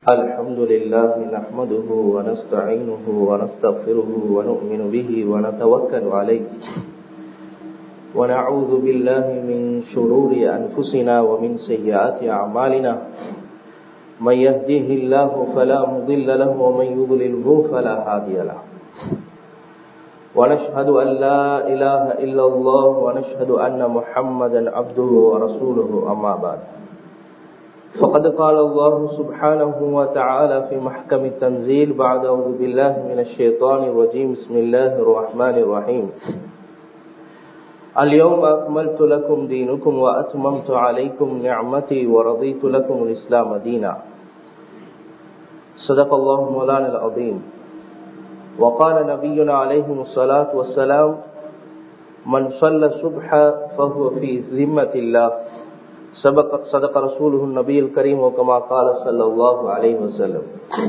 الحمد لله نحمده ونستعينه ونستغفره ونؤمن به ونتوكل عليه ونعوذ بالله من شرور أنفسنا ومن سيئات أعمالنا من يهديه الله فلا مضل له ومن يضلله فلا هادي له ونشهد أن لا إله إلا الله ونشهد أن محمدا عبده ورسوله أما بعد فقد قال الله سبحانه وتعالى في محكم التنزيل بعد أعوذ بالله من الشيطان الرجيم بسم الله الرحمن الرحيم اليوم أكملت لكم دينكم وأتممت عليكم نعمتي ورضيت لكم الإسلام دينا صدق الله مولانا العظيم وقال نبينا عليه الصلاة والسلام من صلى الصبح فهو في ذمة الله سبق صدق رسوله النبي الكريم وكما قال صلى الله عليه وسلم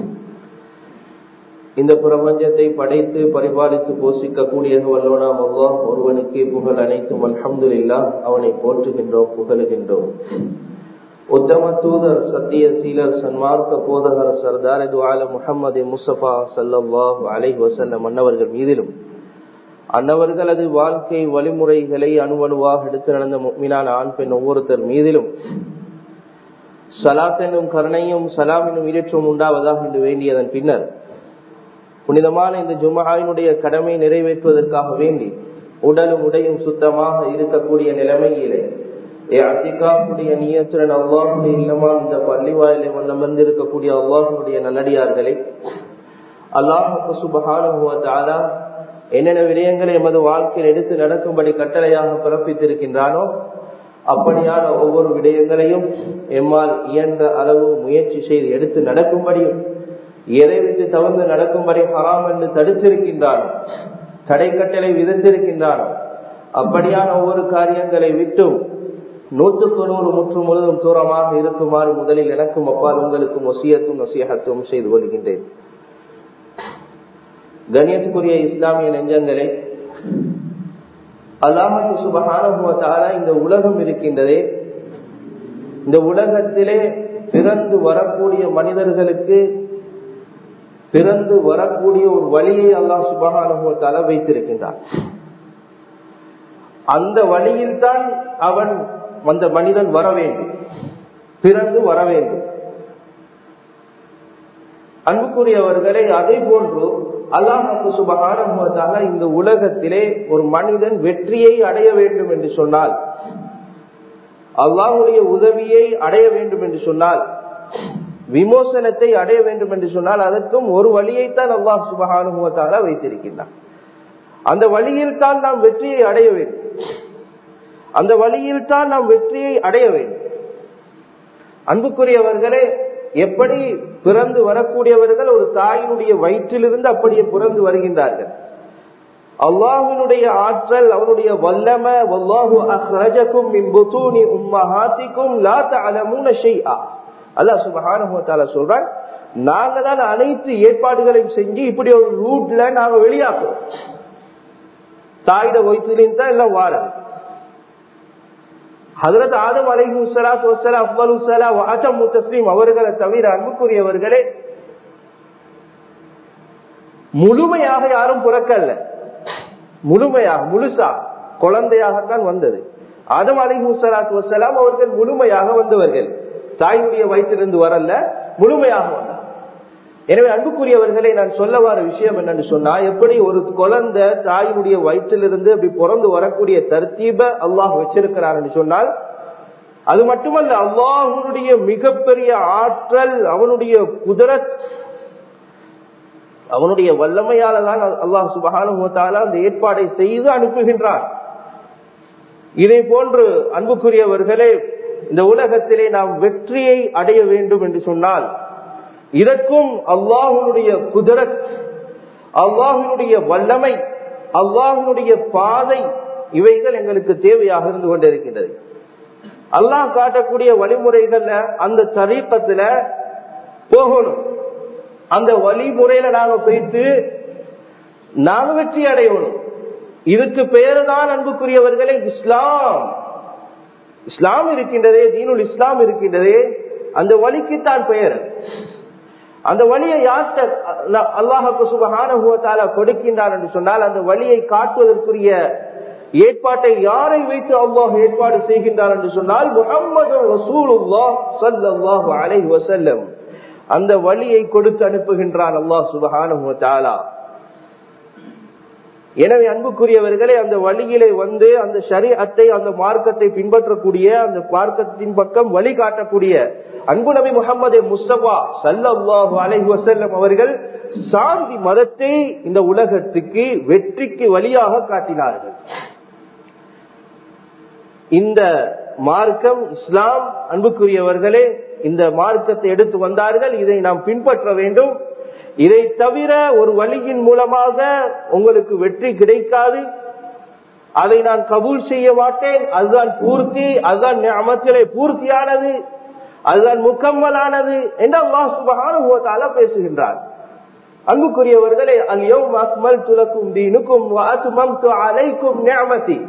இந்த பிரபஞ்சத்தை படைத்து பரிபாலித்து போஷிக்கக்கூடிய வல்லோனாம் அல்லாஹ் ஒருவனுக்கே புகழ் அனைத்தும் அல்ஹம்து இல்லா அவனை போற்றுகின்றோம் புகழுகின்றோம் உத்தம தூதர் சத்திய சீலர் சன்மார்க்க போதகர் சர்தார் துவால முகமது முசஃபா சல்லாஹ் அலை வசல்லம் அன்னவர்கள் மீதிலும் அன்னவர்களது வாழ்க்கை வழிமுறைகளை அணுவணுவாக எடுத்து நடந்த மீனான ஆண் பெண் ஒவ்வொருத்தர் மீதிலும் சலாத் என்னும் கருணையும் சலாம் என்னும் ஈரற்றும் உண்டாவதாக என்று வேண்டியதன் பின்னர் புனிதமான இந்த ஜுமாவினுடைய கடமை நிறைவேற்றுவதற்காக வேண்டி உடலும் உடையும் சுத்தமாக இருக்கக்கூடிய நிலைமையிலே அத்திகாவுடைய நியத்துடன் அல்லாஹுடைய இல்லமா இந்த பள்ளி வாயிலை அமர்ந்திருக்கக்கூடிய அல்லாஹுடைய நல்லடியார்களை அல்லாஹுக்கு சுபகான என்னென்ன விடயங்களை எமது வாழ்க்கையில் எடுத்து நடக்கும்படி கட்டளையாக பிறப்பித்திருக்கின்றானோ அப்படியான ஒவ்வொரு விடயங்களையும் எம்மால் இயன்ற அளவு முயற்சி செய்து எடுத்து நடக்கும்படியும் எதை விட்டு தவிர்த்து நடக்கும்படி ஹராம் என்று தடுத்திருக்கின்றானோ தடை கட்டளை விதித்திருக்கின்றானோ அப்படியான ஒவ்வொரு காரியங்களை விட்டும் நூற்றுக்கு நூறு முற்று முழுதும் தூரமாக இருக்குமாறு முதலில் எனக்கும் அப்பால் உங்களுக்கும் ஒசியத்தும் நசியகத்தும் செய்து கொள்கின்றேன் கணியத்துக்குரிய இஸ்லாமிய நெஞ்சங்களே அல்லாஹு சுபகான இந்த உலகம் இருக்கின்றதே இந்த உலகத்திலே பிறந்து வரக்கூடிய மனிதர்களுக்கு பிறந்து வரக்கூடிய ஒரு வழியை அல்லாஹ் சுபகானுபவத்தால வைத்திருக்கின்றான் அந்த வழியில் தான் அவன் அந்த மனிதன் வர வேண்டும் பிறந்து வர வேண்டும் அன்புக்குரியவர்களை அதே போன்று அல்லாஹு சுபகானுபவத்தால இந்த உலகத்திலே ஒரு மனிதன் வெற்றியை அடைய வேண்டும் என்று சொன்னால் அல்லாஹுடைய உதவியை அடைய வேண்டும் என்று சொன்னால் விமோசனத்தை அடைய வேண்டும் என்று சொன்னால் அதற்கும் ஒரு வழியைத்தான் அல்லாஹ் சுபகானுபவத்தால வைத்திருக்கின்றான் அந்த வழியில் தான் நாம் வெற்றியை அடைய வேண்டும் அந்த வழியில் தான் நாம் வெற்றியை அடைய வேண்டும் அன்புக்குரியவர்களே எப்படி பிறந்து வரக்கூடியவர்கள் ஒரு தாயினுடைய வயிற்றிலிருந்து அப்படியே பிறந்து வருகின்றார்கள் அல்லாஹினுடைய ஆற்றல் அவனுடைய வல்லம வல்லாஹு அஹ்ரஜக்கும் மின் புதூனி உம்மஹாத்திக்கும் லா தஅலமூன ஷைஆ அல்லாஹ் சுபஹானஹு சொல்றான் நாங்க தான் அனைத்து ஏற்பாடுகளையும் செஞ்சு இப்படி ஒரு ரூட்ல நாங்க வெளியாக்குறோம் தாயிட வயிற்றுலேருந்து தான் எல்லாம் வாரது ஹசரத் ஆதம் அலைஹு சலாத் வசலா அஃபலு சலா வாசம் முத்தஸ்லீம் அவர்களை தவிர அன்புக்குரியவர்களே முழுமையாக யாரும் பிறக்கல்ல முழுமையாக முழுசா குழந்தையாகத்தான் வந்தது ஆதம் அலிஹு சலாத்து வசலாம் அவர்கள் முழுமையாக வந்தவர்கள் தாயினுடைய வயிற்றிலிருந்து வரல முழுமையாக வந்தார் எனவே அன்புக்குரியவர்களை நான் சொல்ல வர விஷயம் என்னன்னு சொன்னா எப்படி ஒரு குழந்தை தாயினுடைய வயிற்றிலிருந்து அப்படி பிறந்து வரக்கூடிய தர்த்தீப அல்லாஹ் வச்சிருக்கிறார் சொன்னால் அது மட்டுமல்ல அல்லாஹனுடைய மிகப்பெரிய ஆற்றல் அவனுடைய குதிரத் அவனுடைய வல்லமையால தான் அல்லாஹ் சுபகானுமத்தால அந்த ஏற்பாடை செய்து அனுப்புகின்றான் இதை போன்று அன்புக்குரியவர்களே இந்த உலகத்திலே நாம் வெற்றியை அடைய வேண்டும் என்று சொன்னால் இதற்கும் அல்லாஹனுடைய குதிரத் அல்லாஹினுடைய வல்லமை அல்லாஹினுடைய பாதை இவைகள் எங்களுக்கு தேவையாக இருந்து கொண்டிருக்கின்றது அல்லாஹ் காட்டக்கூடிய வழிமுறைகள்ல அந்த தரீக்கத்துல போகணும் அந்த வழிமுறையில நாங்க போயிட்டு நாங்க வெற்றி அடையணும் இதுக்கு பெயர் தான் அன்புக்குரியவர்களே இஸ்லாம் இஸ்லாம் இருக்கின்றதே தீனுல் இஸ்லாம் இருக்கின்றதே அந்த வழிக்குத்தான் பெயர் அந்த வழியை யார்கிட்ட அல்லாஹுக்கு சுபகான கொடுக்கின்றார் என்று சொன்னால் அந்த வழியை காட்டுவதற்குரிய ஏற்பாட்டை யாரை வைத்து அல்லாஹ் ஏற்பாடு செய்கின்றார் என்று சொன்னால் முகமது ரசூலுல்லாஹ் அலைஹி வசல்லம் அந்த வழியை கொடுத்து அனுப்புகின்றான் அல்லாஹ் சுபகான எனவே அன்புக்குரியவர்களே அந்த வழியிலே வந்து அந்த ஷரியத்தை அந்த மார்க்கத்தை பின்பற்றக்கூடிய அந்த மார்க்கத்தின் பக்கம் வழி காட்டக்கூடிய அன்பு நபி முகமது முஸ்தபா சல்லாஹு அலைஹி வசல்லம் அவர்கள் சாந்தி மதத்தை இந்த உலகத்துக்கு வெற்றிக்கு வழியாக காட்டினார்கள் இந்த மார்க்கம் இஸ்லாம் அன்புக்குரியவர்களே இந்த மார்க்கத்தை எடுத்து வந்தார்கள் இதை நாம் பின்பற்ற வேண்டும் இதை தவிர ஒரு வழியின் மூலமாக உங்களுக்கு வெற்றி கிடைக்காது அதை நான் கபூல் செய்ய மாட்டேன் அதுதான் பூர்த்தி அதுதான் அமத்திலே பூர்த்தியானது அதுதான் முக்கம்மலானது என்று அல்லாஹ் சுபகான பேசுகின்றார் அன்புக்குரியவர்களே அல்யோம் அக்மல் துலக்கும் தீனுக்கும் அலைக்கும் நியமதி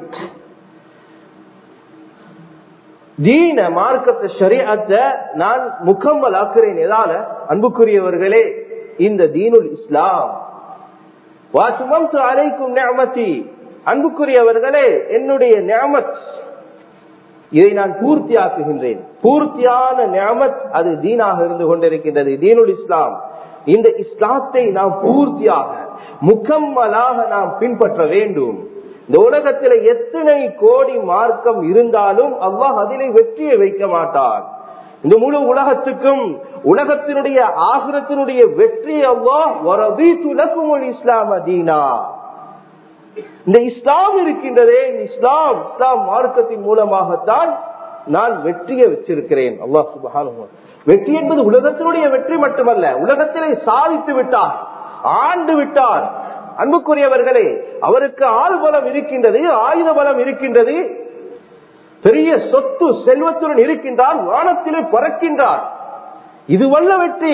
தீன மார்க்கத்தை ஷரியத்தை நான் முக்கம்மல் ஆக்குறேன் எதால அன்புக்குரியவர்களே இந்த தீனுல் இஸ்லாம் அழைக்கும் நியமத்தி அன்புக்குரியவர்களே என்னுடைய நியமத் இதை நான் பூர்த்தி ஆக்குகின்றேன் பூர்த்தியான நியமத் அது தீனாக இருந்து கொண்டிருக்கின்றது தீனுல் இஸ்லாம் இந்த இஸ்லாத்தை நாம் பூர்த்தியாக முக்கம்மலாக நாம் பின்பற்ற வேண்டும் இந்த உலகத்தில் எத்தனை கோடி மார்க்கம் இருந்தாலும் அல்லாஹ் அதிலே வெற்றியை வைக்க மாட்டான் இந்த முழு உலகத்துக்கும் உலகத்தினுடைய ஆகிரத்தினுடைய வெற்றி அல்லாஹ் இஸ்லாம் அதீனா இந்த இஸ்லாம் இருக்கின்றதே இந்த இஸ்லாம் இஸ்லாம் மார்க்கத்தின் மூலமாகத்தான் நான் வெற்றியை வச்சிருக்கிறேன் அல்லாஹ் சுபஹானு வெற்றி என்பது உலகத்தினுடைய வெற்றி மட்டுமல்ல உலகத்திலே சாதித்து விட்டார் ஆண்டு விட்டார் அன்புக்குரியவர்களே அவருக்கு ஆள் பலம் இருக்கின்றது ஆயுத பலம் இருக்கின்றது பெரிய சொத்து செல்வத்துடன் இருக்கின்றார் வானத்திலே பறக்கின்றார் இது வல்ல வெற்றி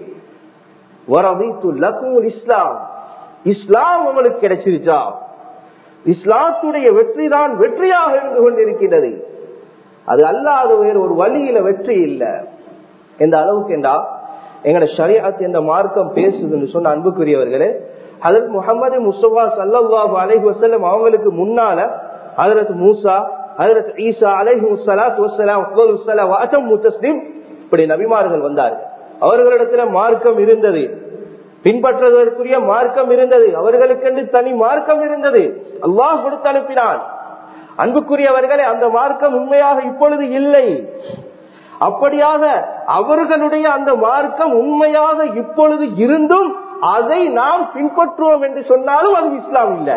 இஸ்லாம் இஸ்லாம் உங்களுக்கு கிடைச்சிருச்சா இஸ்லாத்துடைய வெற்றி தான் வெற்றியாக இருந்து கொண்டிருக்கின்றது அது அல்லாத வேறு ஒரு வழியில வெற்றி இல்லை எந்த அளவுக்கு என்றா எங்கட ஷரியாத் என்ற மார்க்கம் பேசுதுன்னு சொன்ன அன்புக்குரியவர்களே அதற்கு முகமது முஸ்தபா சல்லாஹு அலைஹி வசல்லம் அவங்களுக்கு முன்னால அதரத் மூசா அதரத் ஈசா அலைஹி சலாத் வசலாம் முத்தஸ்லீம் இப்படி நபிமார்கள் வந்தார்கள் அவர்களிடத்துல மார்க்கம் இருந்தது பின்பற்றுவதற்குரிய மார்க்கம் இருந்தது அவர்களுக்கென்று தனி மார்க்கம் இருந்தது அல்லாஹ் கொடுத்து அனுப்பினான் அன்புக்குரியவர்களே அந்த மார்க்கம் உண்மையாக இப்பொழுது இல்லை அப்படியாக அவர்களுடைய அந்த மார்க்கம் உண்மையாக இப்பொழுது இருந்தும் அதை நாம் பின்பற்றுவோம் என்று சொன்னாலும் அது இஸ்லாம் இல்ல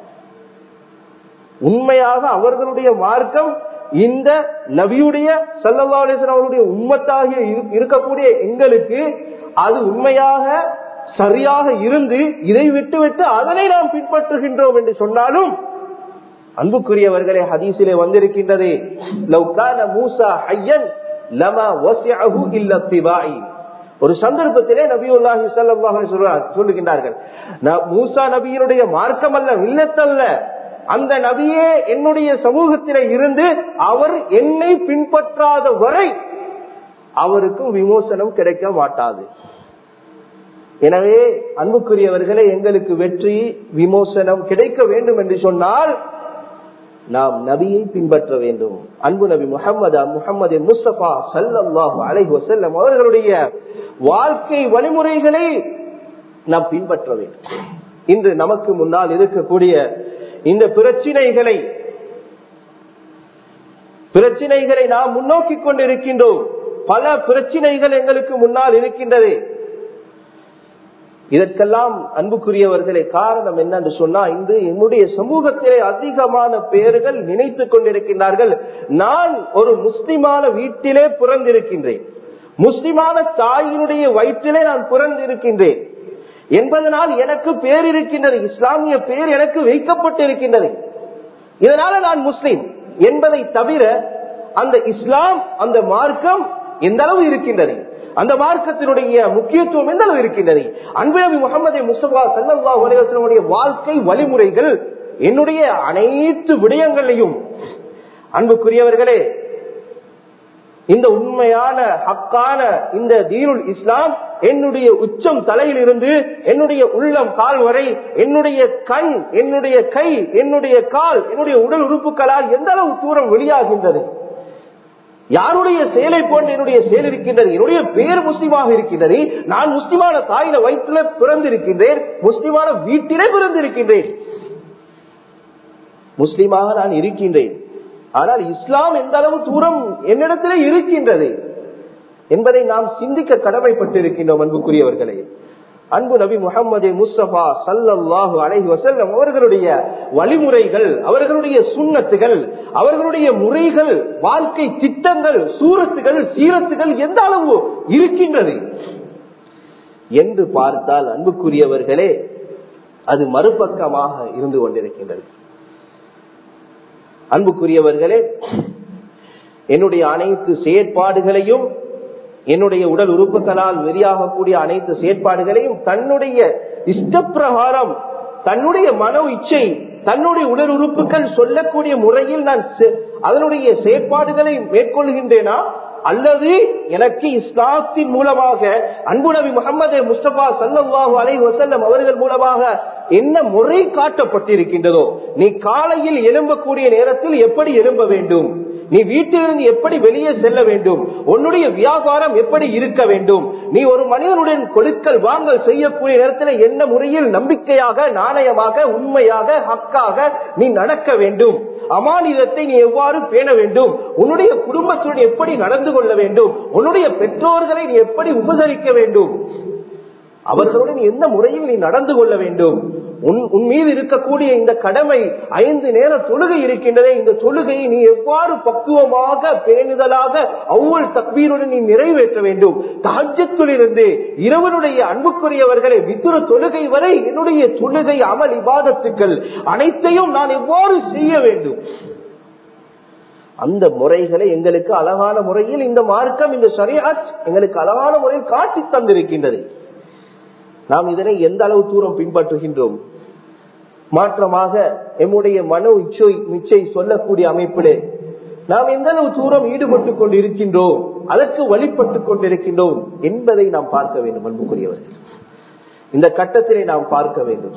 உண்மையாக அவர்களுடைய மார்க்கம் இந்த நபியுடைய சல்லல்லாசன் அவருடைய உண்மத்தாகிய இருக்கக்கூடிய எங்களுக்கு அது உண்மையாக சரியாக இருந்து இதை விட்டுவிட்டு அதனை நாம் பின்பற்றுகின்றோம் என்று சொன்னாலும் அன்புக்குரியவர்களே ஹதீசிலே வந்திருக்கின்றது மூசா ஐயன் லமா வசிஅஹு இல்ல திபாயி ஒரு சந்தர்ப்பத்திலே நபியுல்லாஹி ஸல்லல்லாஹு சொல்லுகின்றார்கள் மூசா நபியினுடைய மார்க்கம் அல்ல இல்லத்தல்ல அந்த நபியே என்னுடைய சமூகத்திலே இருந்து அவர் என்னை பின்பற்றாத வரை அவருக்கும் விமோசனம் கிடைக்க மாட்டாது எனவே அன்புக்குரியவர்களே எங்களுக்கு வெற்றி விமோசனம் கிடைக்க வேண்டும் என்று சொன்னால் நாம் நபியை பின்பற்ற வேண்டும் அன்பு நபி முகமது முகமது முஸ்தபா சல்லாஹு அலைஹி வசல்லம் அவர்களுடைய வாழ்க்கை வழிமுறைகளை நாம் பின்பற்ற வேண்டும் இன்று நமக்கு முன்னால் இருக்கக்கூடிய இந்த பிரச்சினைகளை பிரச்சினைகளை நாம் முன்னோக்கி கொண்டிருக்கின்றோம் பல பிரச்சினைகள் எங்களுக்கு முன்னால் இருக்கின்றது இதற்கெல்லாம் அன்புக்குரியவர்களே காரணம் என்னன்னு சொன்னா இன்று என்னுடைய சமூகத்திலே அதிகமான பேர்கள் நினைத்துக் கொண்டிருக்கின்றார்கள் நான் ஒரு முஸ்லிமான வீட்டிலே பிறந்திருக்கின்றேன் முஸ்லிமான தாயினுடைய வயிற்றிலே நான் பிறந்திருக்கின்றேன் என்பதனால் எனக்கு பேர் இருக்கின்றது இஸ்லாமிய பேர் எனக்கு வைக்கப்பட்டிருக்கின்றது இதனால நான் முஸ்லிம் என்பதை தவிர அந்த இஸ்லாம் அந்த மார்க்கம் எந்த அளவு இருக்கின்றது அந்த மார்க்கத்தினுடைய முக்கியத்துவம் எந்த அளவு இருக்கின்றது அன்பு முகமது முஸ்தபா சல்லா அலுவலனுடைய வாழ்க்கை வழிமுறைகள் என்னுடைய அனைத்து விடயங்களையும் அன்புக்குரியவர்களே இந்த உண்மையான ஹக்கான இந்த தீனுல் இஸ்லாம் என்னுடைய உச்சம் தலையில் இருந்து என்னுடைய உள்ளம் கால் வரை என்னுடைய கண் என்னுடைய கை என்னுடைய கால் என்னுடைய உடல் உறுப்புகளால் எந்த அளவு தூரம் வெளியாகின்றது யாருடைய செயலை போன்று என்னுடைய செயல் இருக்கின்றது என்னுடைய பேர் முஸ்லிமாக இருக்கின்றது நான் முஸ்லிமான தாயில வயிற்றுல பிறந்திருக்கின்றேன் முஸ்லிமான வீட்டிலே பிறந்திருக்கின்றேன் முஸ்லிமாக நான் இருக்கின்றேன் ஆனால் இஸ்லாம் எந்த அளவு தூரம் என்னிடத்திலே இருக்கின்றது என்பதை நாம் சிந்திக்க கடமைப்பட்டிருக்கின்றோம் அன்புக்குரியவர்களே அன்பு நபி முகமது முஸ்தபா சல்லாஹு அலஹி வசல்லம் அவர்களுடைய வழிமுறைகள் அவர்களுடைய சுண்ணத்துகள் அவர்களுடைய முறைகள் வாழ்க்கை திட்டங்கள் சூரத்துகள் சீரத்துகள் எந்த அளவு இருக்கின்றது என்று பார்த்தால் அன்புக்குரியவர்களே அது மறுபக்கமாக இருந்து கொண்டிருக்கின்றது அன்புக்குரியவர்களே என்னுடைய அனைத்து செயற்பாடுகளையும் என்னுடைய உடல் உறுப்புகளால் வெளியாகக்கூடிய அனைத்து செயற்பாடுகளையும் தன்னுடைய இஷ்டப்பிரகாரம் தன்னுடைய மன இச்சை தன்னுடைய உடல் உறுப்புகள் சொல்லக்கூடிய முறையில் நான் அதனுடைய செயற்பாடுகளை மேற்கொள்கின்றேனா அல்லது எனக்கு இஸ்லாத்தின் மூலமாக அன்பு நபி முகமது முஸ்தபா சல்லாஹூ அலை வசல்லம் அவர்கள் மூலமாக என்ன முறை காட்டப்பட்டிருக்கின்றதோ நீ காலையில் எழும்பக்கூடிய நேரத்தில் எப்படி எழும்ப வேண்டும் நீ வீட்டிலிருந்து எப்படி வெளியே செல்ல வேண்டும் உன்னுடைய வியாபாரம் எப்படி இருக்க வேண்டும் நீ ஒரு மனிதனுடன் கொடுக்கல் வாங்கல் செய்யக்கூடிய நேரத்தில் என்ன முறையில் நம்பிக்கையாக நாணயமாக உண்மையாக ஹக்காக நீ நடக்க வேண்டும் அமானிதத்தை நீ எவ்வாறு பேண வேண்டும் உன்னுடைய குடும்பத்துடன் எப்படி நடந்து கொள்ள வேண்டும் உன்னுடைய பெற்றோர்களை நீ எப்படி உபசரிக்க வேண்டும் அவர்களுடன் எந்த முறையில் நீ நடந்து கொள்ள வேண்டும் உன் மீது இருக்கக்கூடிய இந்த கடமை ஐந்து நேர தொழுகை இருக்கின்றதே இந்த தொழுகையை நீ எவ்வாறு பக்குவமாக பேணுதலாக அவ்வளவு தக்பீருடன் நீ நிறைவேற்ற வேண்டும் தாஜத்திலிருந்து இரவனுடைய அன்புக்குரியவர்களை வித்துர தொழுகை வரை என்னுடைய தொழுகை அமல் இபாதத்துக்கள் அனைத்தையும் நான் எவ்வாறு செய்ய வேண்டும் அந்த முறைகளை எங்களுக்கு அழகான முறையில் இந்த மார்க்கம் இந்த சரியாத் எங்களுக்கு அழகான முறையில் காட்டி தந்திருக்கின்றது நாம் இதனை எந்த அளவு தூரம் பின்பற்றுகின்றோம் மாற்றமாக எம்முடைய மனோ இச்சை மிச்சை சொல்லக்கூடிய அமைப்பிலே நாம் எந்த அளவு தூரம் ஈடுபட்டுக் கொண்டு இருக்கின்றோம் அதற்கு வழிபட்டுக் கொண்டிருக்கின்றோம் என்பதை நாம் பார்க்க வேண்டும் அன்புக்குரியவர்கள் இந்த கட்டத்திலே நாம் பார்க்க வேண்டும்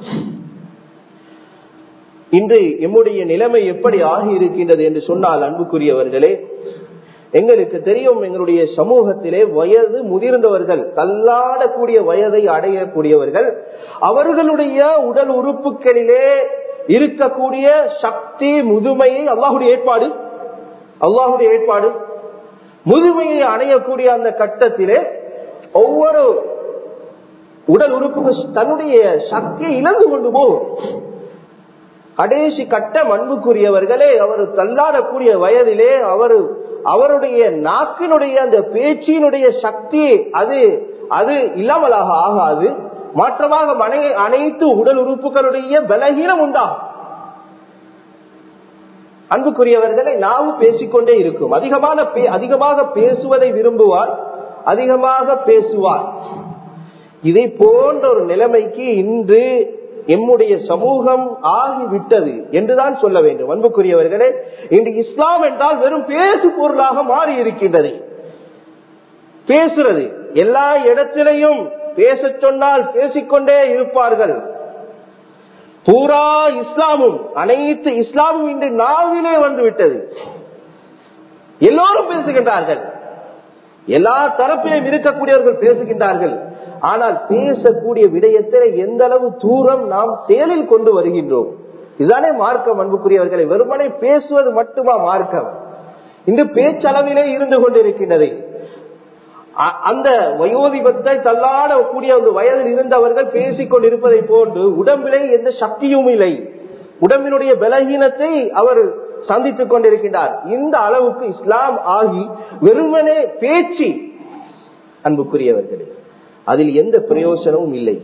இன்று எம்முடைய நிலைமை எப்படி ஆகி இருக்கின்றது என்று சொன்னால் அன்புக்குரியவர்களே எங்களுக்கு தெரியும் எங்களுடைய சமூகத்திலே வயது முதிர்ந்தவர்கள் தள்ளாடக்கூடிய வயதை அடையக்கூடியவர்கள் அவர்களுடைய உடல் உறுப்புகளிலே இருக்கக்கூடிய சக்தி முதுமையை அல்லாஹுடைய ஏற்பாடு அல்லாஹுடைய ஏற்பாடு முதுமையை அடையக்கூடிய அந்த கட்டத்திலே ஒவ்வொரு உடல் உறுப்புகள் தன்னுடைய சக்தியை இழந்து கொண்டு போகும் கடைசி கட்ட மண்புக்குரியவர்களே அவர் தள்ளாடக்கூடிய வயதிலே அவர் அவருடைய நாக்கினுடைய அந்த பேச்சினுடைய சக்தி அது அது இல்லாமலாக ஆகாது மாற்றமாக மனை அனைத்து உடல் உறுப்புகளுடைய பலகீனம் உண்டாகும் அன்புக்குரியவர்களை நாவும் பேசிக்கொண்டே இருக்கும் அதிகமான அதிகமாக பேசுவதை விரும்புவார் அதிகமாக பேசுவார் இதை போன்ற ஒரு நிலைமைக்கு இன்று எம்முடைய சமூகம் ஆகிவிட்டது என்றுதான் சொல்ல வேண்டும் அன்புக்குரியவர்களே இன்று இஸ்லாம் என்றால் வெறும் பேசு பொருளாக மாறி இருக்கின்றது பேசுறது எல்லா இடத்திலையும் பேச சொன்னால் பேசிக்கொண்டே இருப்பார்கள் பூரா இஸ்லாமும் அனைத்து இஸ்லாமும் இன்று நாவிலே வந்து விட்டது எல்லோரும் பேசுகின்றார்கள் எல்லா தரப்பிலும் இருக்கக்கூடியவர்கள் பேசுகின்றார்கள் ஆனால் பேசக்கூடிய விடயத்தை எந்த அளவு தூரம் நாம் செயலில் கொண்டு வருகின்றோம் இதுதானே மார்க்கம் அன்புக்குரியவர்களை வெறுமனே பேசுவது மட்டுமா மார்க்கம் இன்று பேச்சளவிலே இருந்து கொண்டிருக்கின்றது அந்த வயோதிபத்தை தள்ளாடக்கூடிய அந்த வயதில் இருந்தவர்கள் பேசிக் கொண்டிருப்பதை போன்று உடம்பிலே எந்த சக்தியும் இல்லை உடம்பினுடைய பலகீனத்தை அவர் சந்தித்துக் கொண்டிருக்கின்றார் இந்த அளவுக்கு இஸ்லாம் ஆகி வெறுமனே பேச்சு அன்புக்குரியவர்களே அதில் எந்த பிரயோசனமும் இல்லை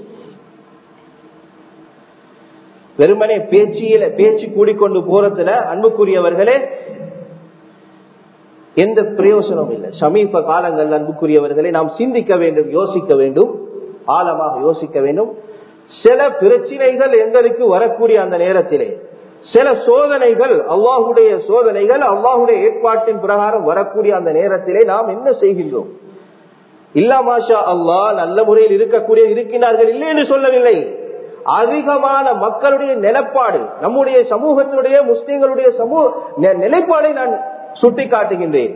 வெறுமனே பேச்சியில பேச்சு கூடிக்கொண்டு போறதுல அன்புக்குரியவர்களே எந்த பிரயோசனமும் இல்லை சமீப காலங்கள் அன்புக்குரியவர்களை நாம் சிந்திக்க வேண்டும் யோசிக்க வேண்டும் ஆழமாக யோசிக்க வேண்டும் சில பிரச்சனைகள் எங்களுக்கு வரக்கூடிய அந்த நேரத்திலே சில சோதனைகள் அல்லாஹுடைய சோதனைகள் அல்லாஹுடைய ஏற்பாட்டின் பிரகாரம் வரக்கூடிய அந்த நேரத்திலே நாம் என்ன செய்கின்றோம் இல்லா மாஷா அல்லாஹ் நல்ல முறையில் இருக்கக்கூடிய இருக்கின்றார்கள் இல்லை என்று சொல்லவில்லை அதிகமான மக்களுடைய நிலப்பாடு நம்முடைய சமூகத்தினுடைய முஸ்லிம்களுடைய சமூக நிலைப்பாடை நான் சுட்டி காட்டுகின்றேன்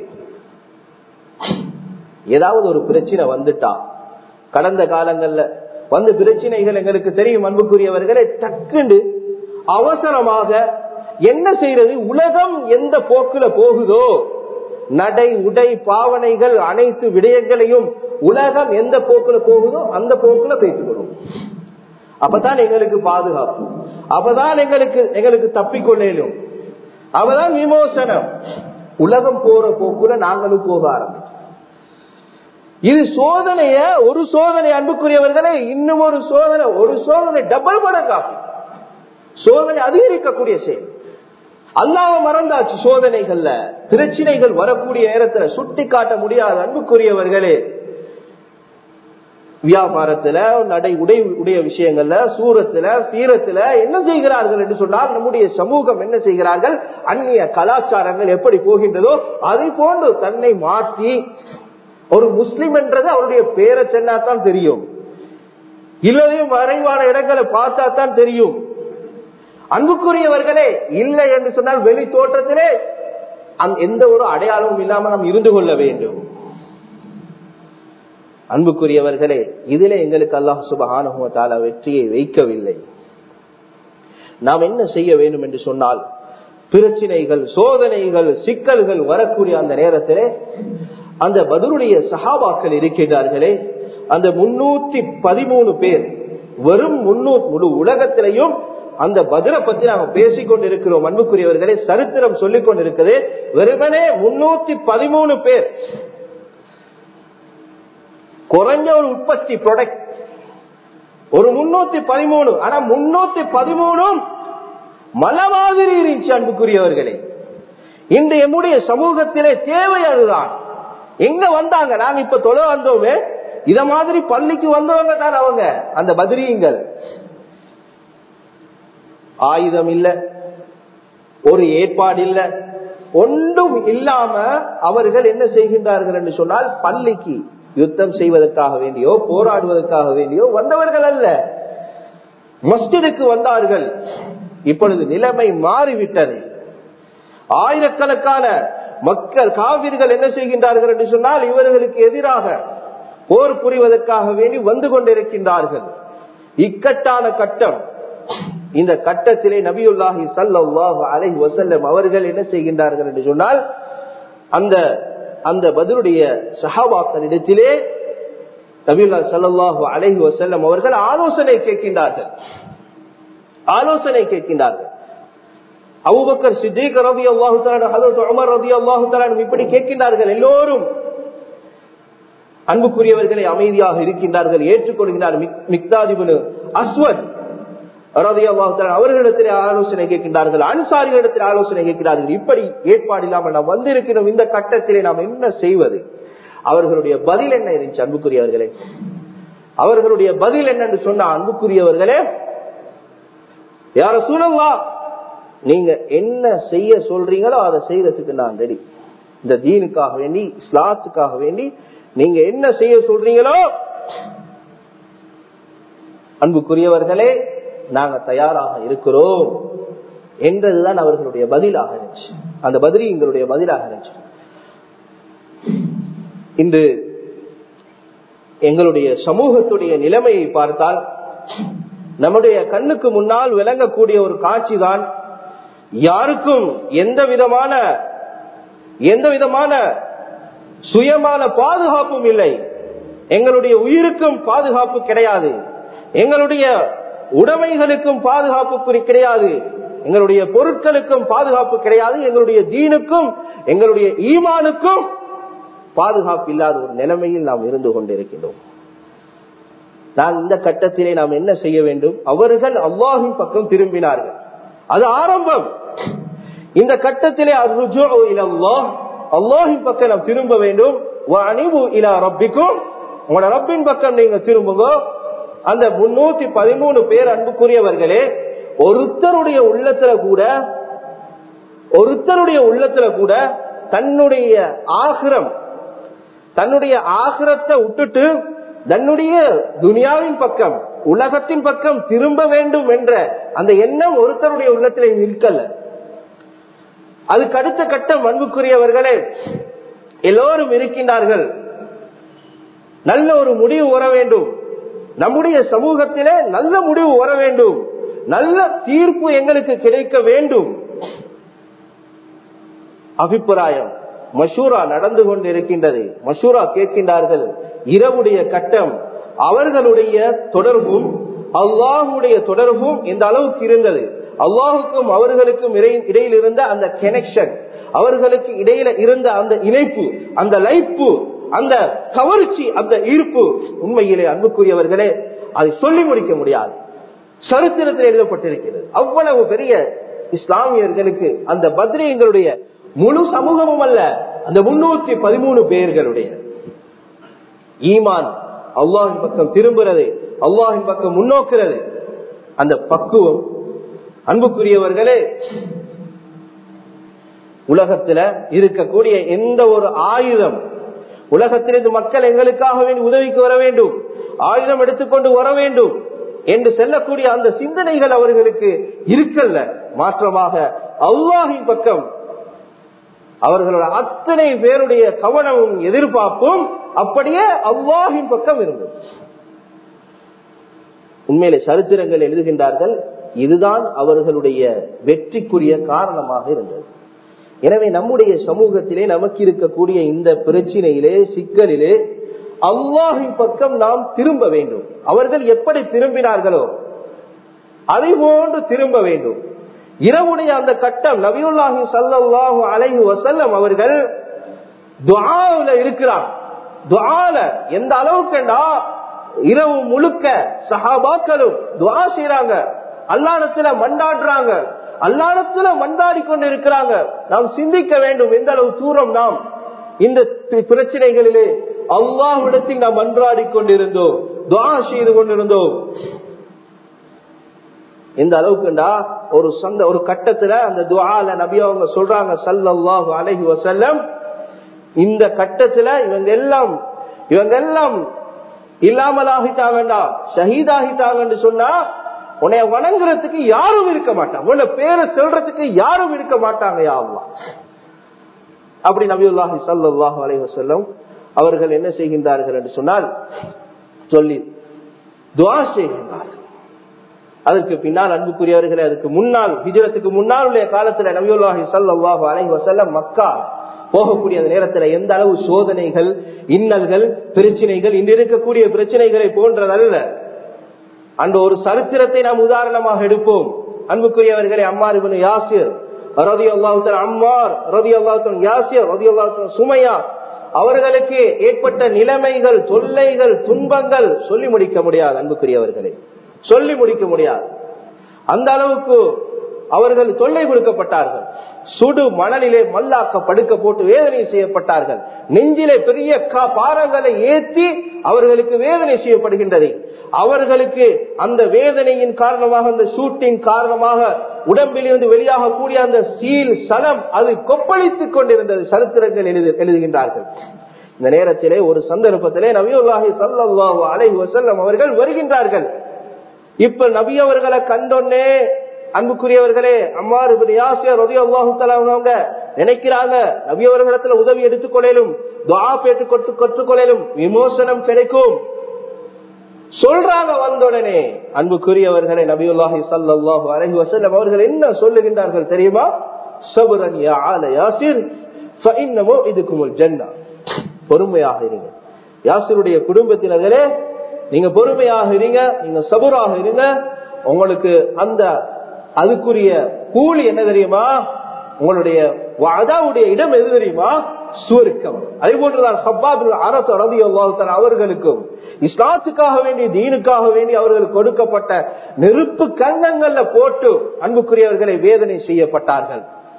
ஏதாவது ஒரு பிரச்சனை வந்துட்டா கடந்த காலங்கள்ல வந்து பிரச்சனைகள் எங்களுக்கு தெரியும் அன்புக்குரியவர்களை டக்குண்டு அவசரமாக என்ன செய்யறது உலகம் எந்த போக்குல போகுதோ நடை உடை பாவனைகள் அனைத்து விடயங்களையும் உலகம் எந்த போக்குல போகுதோ அந்த போக்குல பேசிக்கணும் அப்பதான் எங்களுக்கு பாதுகாப்பு அப்பதான் எங்களுக்கு எங்களுக்கு தப்பிக்கொள்ளும் அப்பதான் விமோசனம் உலகம் போற போக்குல நாங்களும் போக ஆரம்பிச்சோம் இது சோதனைய ஒரு சோதனை அன்புக்குரியவர்களே இன்னும் ஒரு சோதனை ஒரு சோதனை டபுள் மடங்காகும் சோதனை அதிகரிக்கக்கூடிய செயல் அல்லாம மறந்தாச்சு சோதனைகள்ல பிரச்சனைகள் வரக்கூடிய நேரத்துல சுட்டி காட்ட முடியாத அன்புக்குரியவர்களே வியாபாரத்துல நடை உடை உடைய விஷயங்கள்ல சூரத்துல சீரத்துல என்ன செய்கிறார்கள் என்று சொன்னால் நம்முடைய சமூகம் என்ன செய்கிறார்கள் அந்நிய கலாச்சாரங்கள் எப்படி போகின்றதோ அதை போன்று தன்னை மாற்றி ஒரு முஸ்லிம் என்றது அவருடைய பேரை சொன்னாதான் தெரியும் இல்லதையும் மறைவான இடங்களை பார்த்தா தான் தெரியும் அன்புக்குரியவர்களே இல்லை என்று சொன்னால் வெளி தோற்றத்திலே எந்த ஒரு அடையாளமும் இல்லாமல் நாம் இருந்து கொள்ள வேண்டும் அன்புக்குரியவர்களே இதிலே எங்களுக்கு அல்லாஹ் சுபகானுகத்தால வெற்றியை வைக்கவில்லை நாம் என்ன செய்ய வேண்டும் என்று சொன்னால் பிரச்சனைகள் சோதனைகள் சிக்கல்கள் வரக்கூடிய அந்த நேரத்திலே அந்த பதிலுடைய சகாபாக்கள் இருக்கின்றார்களே அந்த முன்னூத்தி பதிமூணு பேர் வெறும் முன்னூத்தி முழு உலகத்திலையும் அந்த பதிலை பத்தி நாம பேசிக் கொண்டிருக்கிறோம் அன்புக்குரியவர்களே சரித்திரம் சொல்லிக் கொண்டிருக்கிறது வெறுமனே முன்னூத்தி பதிமூணு பேர் குறைஞ்ச ஒரு உற்பத்தி ப்ராடக்ட் ஒரு முன்னூத்தி பதிமூணு ஆனா முன்னூத்தி பதிமூணும் மலை மாதிரி இருந்துச்சு அன்புக்குரியவர்களே இந்த எம்முடைய சமூகத்திலே தேவை அதுதான் எங்க வந்தாங்க நாங்க இப்ப தொலை வந்தோமே இத மாதிரி பள்ளிக்கு வந்தவங்க தான் அவங்க அந்த பதிரியங்கள் ஆயுதம் இல்ல ஒரு ஏற்பாடு இல்ல ஒன்றும் இல்லாம அவர்கள் என்ன செய்கின்றார்கள் என்று சொன்னால் பள்ளிக்கு யுத்தம் செய்வதற்காக வேண்டியோ போராடுவதற்காக வேண்டியோ வந்தவர்கள் அல்ல மஸ்ஜிதுக்கு வந்தார்கள் இப்பொழுது நிலைமை மாறிவிட்டது ஆயிரக்கணக்கான மக்கள் காவிர்கள் என்ன செய்கின்றார்கள் என்று சொன்னால் இவர்களுக்கு எதிராக போர் புரிவதற்காக வேண்டி வந்து கொண்டிருக்கின்றார்கள் இக்கட்டான கட்டம் இந்த கட்டத்திலே நபியுல்லாஹி சல்லாஹு அலை வசல்லம் அவர்கள் என்ன செய்கின்றார்கள் என்று சொன்னால் அந்த அந்த பதிலுடைய சஹாபாக்களிடத்திலே நபியுல்லா சல்லாஹு அலஹி வசல்லம் அவர்கள் ஆலோசனை கேட்கின்றார்கள் ஆலோசனை கேட்கின்றார்கள் அபுபக்கர் சித்திக் ரதி அல்லாஹு ஹதரத் உமர் ரதி அல்லாஹு இப்படி கேட்கின்றார்கள் எல்லோரும் அன்புக்குரியவர்களை அமைதியாக இருக்கின்றார்கள் ஏற்றுக்கொள்கிறார் மிக்தாதிபுனு அஸ்வத் அவர்களிடத்தில் ஆலோசனை கேட்கின்றார்கள் அன்சாரிகளிடத்தில் ஆலோசனை கேட்கிறார்கள் இப்படி ஏற்பாடு இல்லாமல் நாம் வந்திருக்கிறோம் இந்த கட்டத்திலே நாம் என்ன செய்வது அவர்களுடைய பதில் என்ன இருந்துச்சு அன்புக்குரியவர்களே அவர்களுடைய பதில் என்னன்னு சொன்ன அன்புக்குரியவர்களே யார சூழல்லா நீங்க என்ன செய்ய சொல்றீங்களோ அதை செய்யறதுக்கு நான் ரெடி இந்த தீனுக்காக வேண்டி இஸ்லாத்துக்காக வேண்டி நீங்க என்ன செய்ய சொல்றீங்களோ அன்புக்குரியவர்களே நாங்க தயாராக இருக்கிறோம் என்றதுதான் அவர்களுடைய பதிலாக இருந்துச்சு அந்த பதிரி எங்களுடைய பதிலாக இருந்துச்சு இன்று எங்களுடைய சமூகத்துடைய நிலைமையை பார்த்தால் நம்முடைய கண்ணுக்கு முன்னால் விளங்கக்கூடிய ஒரு காட்சி தான் யாருக்கும் எந்த விதமான எந்த விதமான சுயமான பாதுகாப்பும் இல்லை எங்களுடைய உயிருக்கும் பாதுகாப்பு கிடையாது எங்களுடைய உடைமைகளுக்கும் பாதுகாப்பு கிடையாது எங்களுடைய பொருட்களுக்கும் பாதுகாப்பு கிடையாது எங்களுடைய தீனுக்கும் எங்களுடைய ஈமானுக்கும் பாதுகாப்பு இல்லாத ஒரு நிலைமையில் நாம் இருந்து கொண்டிருக்கின்றோம் நான் இந்த கட்டத்திலே நாம் என்ன செய்ய வேண்டும் அவர்கள் அல்லாஹின் பக்கம் திரும்பினார்கள் அது ஆரம்பம் இந்த கட்டத்திலே அல்லாஹின் பக்கம் நாம் திரும்ப வேண்டும் ரப்பிக்கும் உங்களோட ரப்பின் பக்கம் நீங்க திரும்புங்க அந்த முன்னூத்தி பதிமூணு பேர் அன்புக்குரியவர்களே ஒருத்தருடைய உள்ளத்துல கூட ஒருத்தருடைய உள்ளத்துல கூட தன்னுடைய ஆகிரம் தன்னுடைய ஆகிரத்தை விட்டுட்டு தன்னுடைய துனியாவின் பக்கம் உலகத்தின் பக்கம் திரும்ப வேண்டும் என்ற அந்த எண்ணம் ஒருத்தருடைய உள்ளத்திலே நிற்கல அதுக்கு அடுத்த கட்டம் அன்புக்குரியவர்களே எல்லோரும் இருக்கின்றார்கள் நல்ல ஒரு முடிவு வர வேண்டும் நம்முடைய சமூகத்திலே நல்ல முடிவு வர வேண்டும் நல்ல தீர்ப்பு எங்களுக்கு கிடைக்க வேண்டும் அபிப்பிராயம் மஷூரா நடந்து கொண்டு இருக்கின்றது மஷூரா கேட்கின்றார்கள் இரவுடைய கட்டம் அவர்களுடைய தொடர்பும் அல்லாஹுடைய தொடர்பும் இந்த அளவுக்கு இருந்தது அல்லாஹுக்கும் அவர்களுக்கும் இடையில் இருந்த அந்த கனெக்ஷன் அவர்களுக்கு இடையில இருந்த அந்த இணைப்பு அந்த லைப்பு அந்த கவர்ச்சி அந்த ஈர்ப்பு உண்மையிலே அன்புக்குரியவர்களே அதை சொல்லி முடிக்க முடியாது சரித்திரத்தில் எழுதப்பட்டிருக்கிறது அவ்வளவு பெரிய இஸ்லாமியர்களுக்கு அந்த பத்ரியங்களுடைய முழு சமூகமும் அல்ல அந்த முன்னூத்தி பதிமூணு பேர்களுடைய ஈமான் அல்லாஹின் பக்கம் திரும்புறது அல்லாஹின் பக்கம் முன்னோக்குறது அந்த பக்குவம் அன்புக்குரியவர்களே உலகத்துல இருக்கக்கூடிய எந்த ஒரு ஆயுதம் உலகத்திலிருந்து மக்கள் எங்களுக்காக வேண்டி உதவிக்கு வர வேண்டும் ஆயுதம் எடுத்துக்கொண்டு வர வேண்டும் என்று செல்லக்கூடிய அந்த சிந்தனைகள் அவர்களுக்கு இருக்கல்ல மாற்றமாக அல்லாஹின் பக்கம் அவர்களோட அத்தனை பேருடைய கவனமும் எதிர்பார்ப்பும் அப்படியே அல்லாஹின் பக்கம் இருந்தது உண்மையிலே சரித்திரங்கள் எழுதுகின்றார்கள் இதுதான் அவர்களுடைய வெற்றிக்குரிய காரணமாக இருந்தது எனவே நம்முடைய சமூகத்திலே நமக்கு இருக்கக்கூடிய இந்த பிரச்சினையிலே சிக்கலிலே அல்லாஹின் பக்கம் நாம் திரும்ப வேண்டும் அவர்கள் எப்படி திரும்பினார்களோ அதை போன்று திரும்ப வேண்டும் இரவுடைய அந்த கட்டம் நபியுல்லாஹி சல்லாஹு அலைஹி வசல்லம் அவர்கள் துஆல இருக்கிறார் துஆல எந்த அளவுக்குண்டா இரவு முழுக்க சஹாபாக்களும் துஆ செய்யறாங்க அல்லாடத்துல மண்டாடுறாங்க அல்லாடத்துல மண்டாடி கொண்டு இருக்கிறாங்க நாம் சிந்திக்க வேண்டும் எந்த அளவு தூரம் நாம் இந்த பிரச்சனைகளிலே அல்லாஹ்விடத்தில் நாம் மன்றாடி கொண்டிருந்தோம் துவா செய்து கொண்டிருந்தோம் எந்த அளவுக்குண்டா ஒரு சொந்த ஒரு கட்டத்துல அந்த துவால நபி அவங்க சொல்றாங்க சல்லல்லாஹு அலைஹி வசல்லம் இந்த கட்டத்துல இவங்க எல்லாம் இவங்க எல்லாம் இல்லாமல் ஆகிட்டாங்கண்டா ஷஹீதாகிட்டாங்கன்னு சொன்னா உன்னைய வணங்குறதுக்கு யாரும் இருக்க மாட்டாங்க உன்னை பேரை சொல்றதுக்கு யாரும் இருக்க மாட்டாங்க யாவா அப்படி நபியுல்லாஹி சல்லாஹு அலைஹி வசல்லம் அவர்கள் என்ன செய்கின்றார்கள் என்று சொன்னால் சொல்லி துவா செய்கின்றார்கள் அதற்கு பின்னால் அன்புக்குரியவர்களே அதுக்கு முன்னால் ஹிஜரத்துக்கு முன்னால் உள்ள காலத்துல நபியுல்லாஹி சல்லாஹு அலைஹி வசல்லம் மக்கா போகக்கூடிய அந்த நேரத்துல எந்த அளவு சோதனைகள் இன்னல்கள் பிரச்சனைகள் இன்று இருக்கக்கூடிய பிரச்சனைகளை போன்றதல்ல அந்த ஒரு சரித்திரத்தை நாம் உதாரணமாக எடுப்போம் அன்புக்குரியவர்களே அம்மார் இவனு யாசிர் ரதி அல்லாஹுத்தன் அம்மார் ரதி அல்லாஹுத்தன் யாசிர் ரதி அல்லாஹுத்தன் சுமையா அவர்களுக்கு ஏற்பட்ட நிலைமைகள் தொல்லைகள் துன்பங்கள் சொல்லி முடிக்க முடியாது அன்புக்குரியவர்களே சொல்லி முடிக்க முடியாது அந்த அளவுக்கு அவர்கள் தொல்லை கொடுக்கப்பட்டார்கள் சுடு மணலிலே மல்லாக்க படுக்க போட்டு வேதனை செய்யப்பட்டார்கள் நெஞ்சிலே பெரிய பாரங்களை ஏற்றி அவர்களுக்கு வேதனை செய்யப்படுகின்றது அவர்களுக்கு அந்த வேதனையின் காரணமாக அந்த சூட்டின் காரணமாக உடம்பில் இருந்து வெளியாகக்கூடிய அந்த சீல் சலம் அது கொப்பளித்துக் கொண்டிருந்தது சரித்திரங்கள் எழுதுகின்றார்கள் இந்த நேரத்திலே ஒரு சந்தர்ப்பத்திலே நபியுல்லாஹி சல்லாஹு அலைஹி வசல்லம் அவர்கள் வருகின்றார்கள் இப்ப நபி அவர்களை கண்டோன்னே அன்புக்குரியவர்களே அம்மாறு யாசியர் ரதி அல்லாஹு நினைக்கிறாங்க நபி அவர்களிடத்துல உதவி எடுத்துக்கொள்ளும் துவா பெற்று கொட்டு கற்றுக்கொள்ளும் விமோசனம் கிடைக்கும் சொல்றாங்க வந்தவுடனே அன்புக்குரியவர்களே நபியுல்லாஹி சல்லாஹு அலஹி வசல்லம் அவர்கள் என்ன சொல்லுகின்றார்கள் தெரியுமா சபுரன் யா ஆல யாசிர் ஃபஇன்னமோ இதுக்குமுல் ஜன்னா பொறுமையாக இருங்க யாசிருடைய குடும்பத்தினர்களே நீங்க பொறுமையாக இருங்க நீங்க சபுராக இருங்க உங்களுக்கு அந்த அதுக்குரிய கூலி என்ன தெரியுமா உங்களுடைய அதாவுடைய இடம் எது தெரியுமா சுவருக்கம் அதே போன்றுதான் ஹப்பாபு அரசு ரதி அவர்களுக்கும் இஸ்லாத்துக்காக வேண்டி தீனுக்காக வேண்டி அவர்களுக்கு கொடுக்கப்பட்ட நெருப்பு கங்கங்கள்ல போட்டு அன்புக்குரியவர்களை வேதனை செய்யப்பட்டார்கள்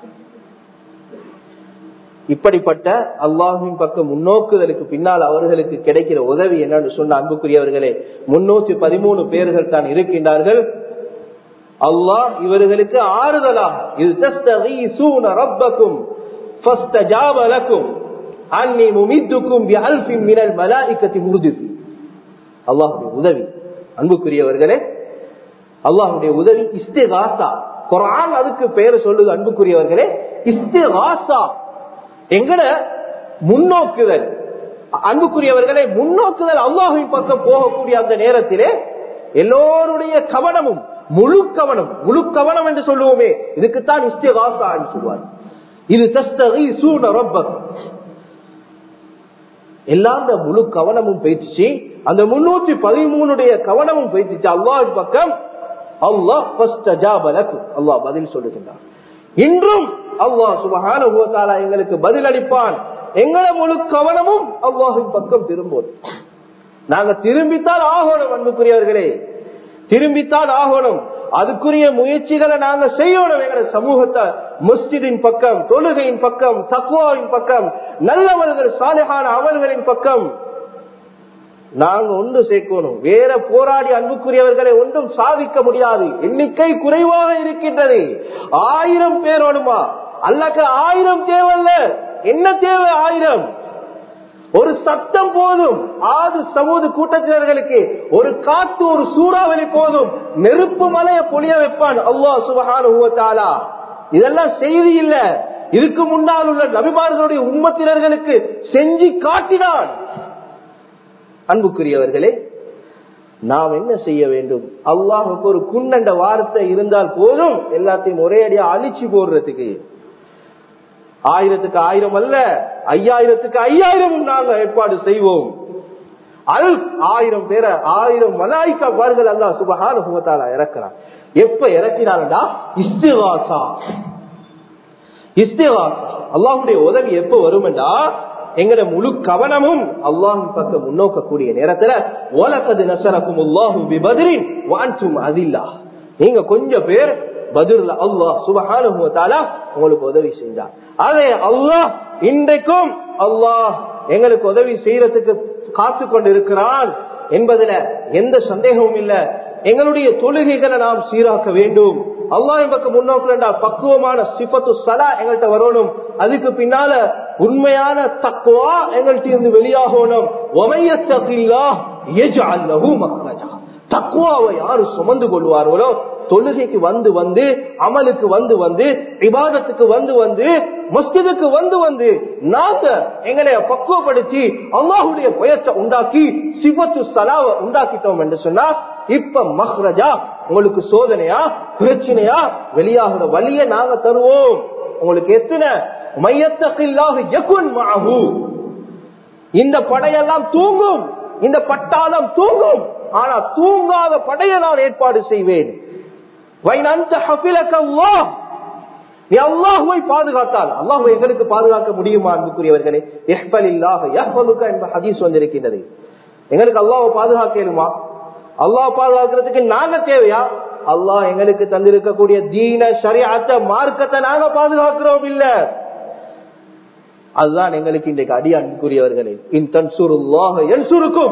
இப்படிப்பட்ட அல்லாஹின் பக்கம் முன்னோக்குதலுக்கு பின்னால் அவர்களுக்கு கிடைக்கிற உதவி என்னன்னு சொன்ன அன்புக்குரியவர்களே முன்னூத்தி பதிமூணு பேர்கள் தான் இருக்கின்றார்கள் அல்லாஹ் இவர்களுக்கு ஆறுதலாக இது தஸ்தகீசூன ரப்பக்கும் ஃபஸ்தஜாப லக்கும் அன்னி முமித்துக்கும் பிஅல்ஃபின் மினல் மலாயிகத்தி முர்திஃபி அல்லாஹ்வுடைய உதவி அன்புக்குரியவர்களே அல்லாஹ்வுடைய உதவி இஸ்திகாசா குர்ஆன் அதுக்கு பெயர் சொல்லுது அன்புக்குரியவர்களே இஸ்திகாசா எங்கட முன்னோக்குதல் அன்புக்குரியவர்களை முன்னோக்குதல் அல்லாஹின் பக்கம் போகக்கூடிய அந்த நேரத்திலே எல்லோருடைய கவனமும் முழு கவனம் முழு கவனம் என்று சொல்லுவோமே இதுக்குத்தான் இஸ்திகாசா என்று சொல்வார் இது தஸ்தகி சூன ரப்பக் எல்லாம் அந்த முழு கவனமும் போயிடுச்சு அந்த முன்னூத்தி பதிமூணுடைய கவனமும் போயிடுச்சு அல்லாஹ் பக்கம் அல்லாஹ் அல்லாஹ் பதில் சொல்லுகின்றார் இன்றும் அல்லாஹ் சுபகான எங்களுக்கு பதில் அளிப்பான் எங்களை முழு கவனமும் அல்லாஹின் பக்கம் திரும்பும் நாங்க திரும்பித்தான் ஆகணும் அன்புக்குரியவர்களே திரும்பித்தான் ஆகணும் அதுக்குரிய முயற்சிகளை நாங்க செய்யணும் எங்க சமூகத்தை முஸ்டிதின் பக்கம் தொழுகையின் பக்கம் தக்குவாவின் பக்கம் நல்லவர்கள் சாலைகான அமல்களின் பக்கம் நாங்க ஒன்று சேர்க்கணும் வேற போராடி அன்புக்குரியவர்களை ஒன்றும் சாதிக்க முடியாது எண்ணிக்கை குறைவாக இருக்கின்றது ஆயிரம் பேரோடுமா அல்லக்க ஆயிரம் தேவையில்ல என்ன தேவை ஆயிரம் ஒரு சத்தம் போதும் ஆது சமூக கூட்டத்தினர்களுக்கு ஒரு காத்து ஒரு சூறாவளி போதும் நெருப்பு மலைய பொழிய வைப்பான் அல்லாஹ் சுபகான இதெல்லாம் செய்தி இல்ல இதுக்கு முன்னால் உள்ள நபிமார்களுடைய உம்மத்தினர்களுக்கு செஞ்சு காட்டினான் அன்புக்குரியவர்களே நாம் என்ன செய்ய வேண்டும் அல்லாஹுக்கு ஒரு குன்னண்ட வார்த்தை இருந்தால் போதும் எல்லாத்தையும் ஒரே அடியா அழிச்சு போடுறதுக்கு ஆயிரத்துக்கு ஆயிரம் அல்ல ஐயாயிரத்துக்கு ஐயாயிரமும் நாங்க ஏற்பாடு செய்வோம் அல் ஆயிரம் பேர ஆயிரம் மலாய்க்கா பாருங்கள் அல்லா சுபகான சுகத்தால இறக்கிறான் எப்ப இறக்கினான்டா இஸ்திவாசா இஸ்திவாசா அல்லாஹுடைய உதவி எப்ப வருமெண்டா எங்கட முழு கவனமும் அல்லாஹின் பக்கம் முன்னோக்கக்கூடிய நேரத்துல ஓலக்கது நசரக்கும் அல்லாஹும் விபதிரின் வான்சும் அதில்லா நீங்க கொஞ்சம் பேர் பதில் அல்லாஹ் சுபகான உங்களுக்கு உதவி செஞ்சார் அதே அல்லாஹ் இன்றைக்கும் அல்லாஹ் எங்களுக்கு உதவி செய்யறதுக்கு காத்து கொண்டு இருக்கிறான் என்பதுல எந்த சந்தேகமும் இல்ல எங்களுடைய தொழுகைகளை நாம் சீராக்க வேண்டும் அல்லாஹ் பக்கம் முன்னோக்கா பக்குவமான சிபத்து சலா எங்கள்கிட்ட வரணும் அதுக்கு பின்னால உண்மையான தக்குவா எங்கள்கிட்ட இருந்து வெளியாகணும் தக்குவாவை யாரு சுமந்து கொள்வார்களோ தொழுகைக்கு வந்து வந்து அமலுக்கு வந்து வந்து விவாதத்துக்கு வந்து வந்து மஸ்ஜிதுக்கு வந்து வந்து நாங்க எங்களை பக்குவப்படுத்தி அல்லாஹுடைய பயத்தை உண்டாக்கி சிவத்து சலாவை உண்டாக்கிட்டோம் என்று சொன்னா இப்ப மஹ்ரஜா உங்களுக்கு சோதனையா பிரச்சனையா வெளியாகிற வழிய நாங்க தருவோம் உங்களுக்கு எத்தனை மையத்தக்கில்லாக எகுன் மாகு இந்த படையெல்லாம் தூங்கும் இந்த பட்டாளம் தூங்கும் ஆனா தூங்காத படையை நான் ஏற்பாடு செய்வேன் நீ அல்லாஹுவை பாதுகாத்தால் அல்லாஹுவை எங்களுக்கு பாதுகாக்க முடியுமா அன்புக்குரியவர்களே எஹ்பல் இல்லாக எஹ்பலுக்கா என்ப ஹதீஸ் வந்திருக்கின்றது எங்களுக்கு அல்லாஹ் பாதுகாக்கலுமா அல்லாஹ் பாதுகாக்கிறதுக்கு நாங்க தேவையா அல்லாஹ் எங்களுக்கு தந்திருக்கக்கூடிய தீன சரியாத்த மார்க்கத்தை நாங்க பாதுகாக்கிறோம் இல்ல அதுதான் எங்களுக்கு இன்றைக்கு அடி அன்புக்குரியவர்களே இன் தன் சுருல்லாக என் சுருக்கும்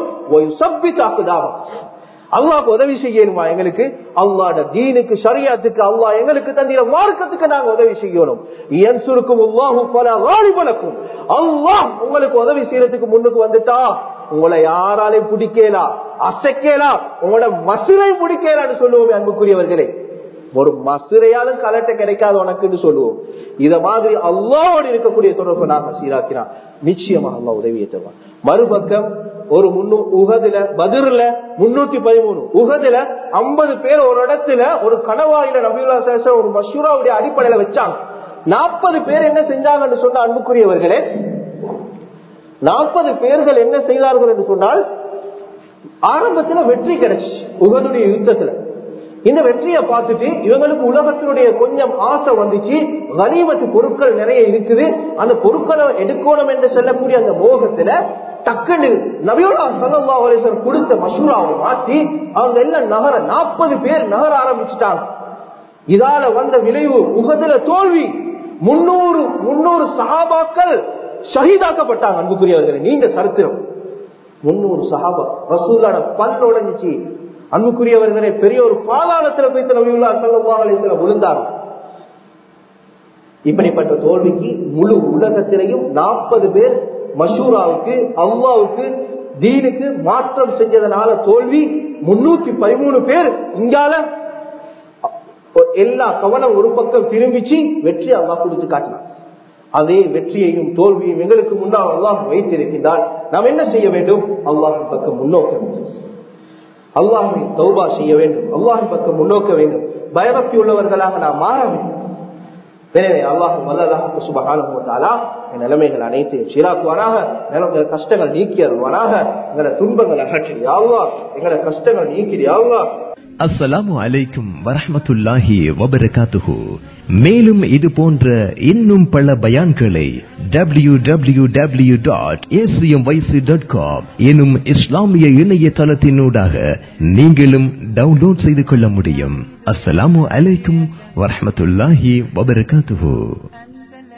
அல்லாஹ் உதவி செய்யணுமா எங்களுக்கு அல்லாட தீனுக்கு சரியாத்துக்கு அல்லாஹ் எங்களுக்கு தந்திர மார்க்கத்துக்கு நாங்க உதவி செய்யணும் என் சுருக்கும் அல்லாஹும் பல வாலிபலக்கும் அல்லாஹ் உங்களுக்கு உதவி செய்யறதுக்கு முன்னுக்கு வந்துட்டா உங்களை யாராலையும் பிடிக்கலாம் அசைக்கலாம் உங்களோட மசுரை பிடிக்கலான்னு சொல்லுவோமே அன்புக்குரியவர்களே ஒரு மசுரையாலும் கலட்ட கிடைக்காது உனக்குன்னு சொல்லுவோம் இத மாதிரி அல்லாவோடு இருக்கக்கூடிய தொடர்பு நாங்க சீராக்கினா நிச்சயமா அல்லா உதவியை தருவான் மறுபக்கம் ஒரு முன்னூ உகதுல பதிர்ல முன்னூத்தி பதிமூணு உகதுல ஐம்பது பேர் ஒரு இடத்துல ஒரு கனவாயில நபியுல்லா சேஷம் ஒரு மஷூராவுடைய அடிப்படையில வச்சாங்க நாற்பது பேர் என்ன செஞ்சாங்கன்னு சொன்ன அன்புக்குரியவர்களே நாற்பது பேர்கள் என்ன செய்தார்கள் என்று சொன்னால் ஆரம்பத்துல வெற்றி கிடைச்சு உகதுடைய யுத்தத்துல இந்த வெற்றியை பார்த்துட்டு இவங்களுக்கு உலகத்தினுடைய கொஞ்சம் ஆசை வந்துச்சு கனிமத்து பொருட்கள் நிறைய இருக்குது அந்த பொருட்களை எடுக்கணும் என்று சொல்லக்கூடிய அந்த மோகத்துல டக்குன்னு நபியோலா சல்லா அலிஸ்வர் கொடுத்த மசூராவை மாற்றி அவங்க எல்லாம் நகர நாற்பது பேர் நகர ஆரம்பிச்சுட்டாங்க இதால வந்த விளைவு உகதுல தோல்வி முன்னூறு முன்னூறு சகாபாக்கள் ஷஹீதாக்கப்பட்டாங்க அன்புக்குரியவர்கள் நீண்ட சரித்திரம் முன்னூறு சஹாபா ரசூலான பல் உடஞ்சிச்சு அன்புக்குரியவர்களே பெரிய ஒரு பாதாளத்தில் போய் நபியுல்லா சல்லா அலிஸ்லாம் விழுந்தார் இப்படிப்பட்ட தோல்விக்கு முழு உலகத்திலையும் நாற்பது பேர் மஷூராவுக்கு அல்லாவுக்கு தீனுக்கு மாற்றம் செஞ்சதனால தோல்வி முன்னூத்தி பதிமூணு பேர் இங்கால எல்லா கவனம் ஒரு பக்கம் திரும்பிச்சு வெற்றி அல்லா கொடுத்து காட்டினார் அதே வெற்றியையும் தோல்வியும் எங்களுக்கு முன்னால் அல்லாஹ் வைத்திருக்கின்றால் நாம் என்ன செய்ய வேண்டும் அல்லாஹின் பக்கம் முன்னோக்க வேண்டும் அல்லாஹை தௌபா செய்ய வேண்டும் அல்லாஹின் பக்கம் முன்னோக்க வேண்டும் பயபக்தி உள்ளவர்களாக நாம் மாற வேண்டும் எனவே அல்லாஹ் வல்லதாக சுபகானா என் நிலைமைகள் அனைத்தையும் சீராக்குவானாக எங்களோட கஷ்டங்கள் நீக்கி அருள்வானாக எங்களோட துன்பங்கள் அகற்றி யாவா எங்களோட கஷ்டங்கள் நீக்கி யாவா அஸ்ஸலாமு அலைக்கும் வரஹமத்துல்லாஹி வபரகாத்துஹு மேலும் இது போன்ற இன்னும் பல பயான்களை W W W dot ACM YC dot com எனும் இஸ்லாமிய இணையதளத்தினூடாக நீங்களும் டவுன்லோட் செய்து கொள்ள முடியும் அஸ்ஸலாமு அலைக்கும் வரஹமத்துல்லாஹி வபரகாத்துஹு